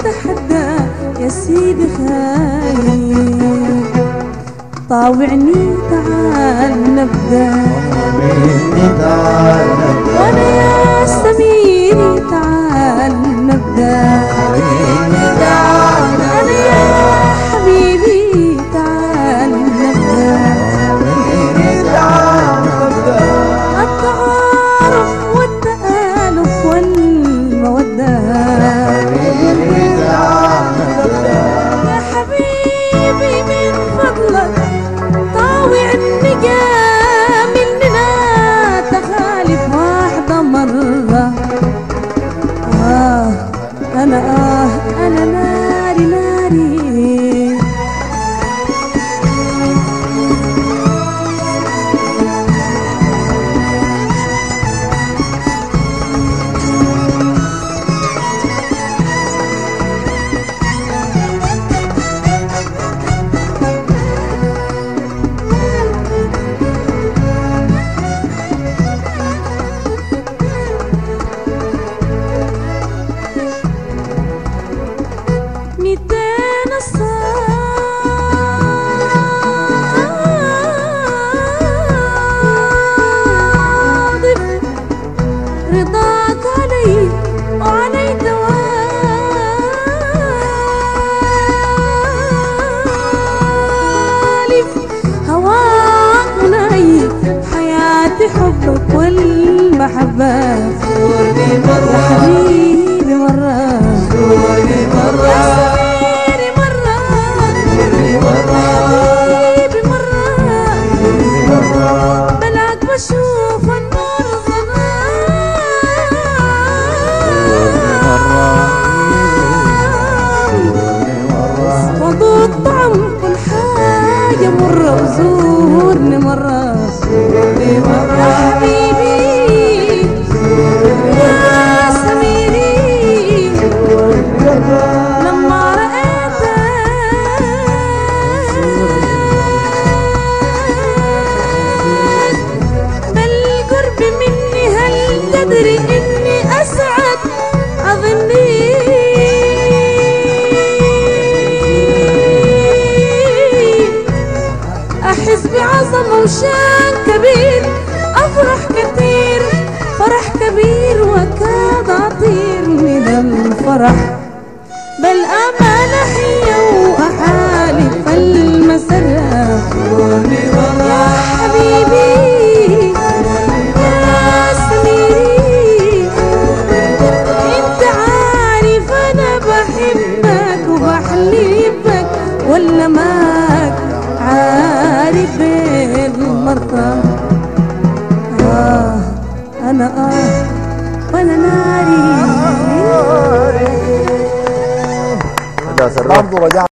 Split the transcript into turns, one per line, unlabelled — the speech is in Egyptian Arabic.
اتحدى يا سيدي خايف طاوعني تعال نبدا وانا يا سميري تعال نبدا انا يا حبيبي تعال نبدا التعارف والتآلف والمودة يا حبيبي من فضلك طاوع النجا مننا تخالف واحدة مرة آه أنا آه أنا ناري ناري ميتين الصادف رضاك علي وعلي توالف هواك منعي حياتي حبك والمحبة يا حبيبي مرة يا سميري مرة حبيبي مرة بلاك بشوف النور ظلام وذوق طعم كل حاجة مرة وزورني مرة يا حبيبي يا سميري لما رأيتك بالقرب مني هل تدري إني أسعد أظني أحس بعظمة وشان كبير أفرح كثير فرح كبير وكاد أطير من الفرح بل أمان حية وأحالف المسرة يا حبيبي يا سميري انت عارف انا بحبك وبحلفك ولا ماك عارف المرة آه أنا آه وأنا ناري
برضه رجعنا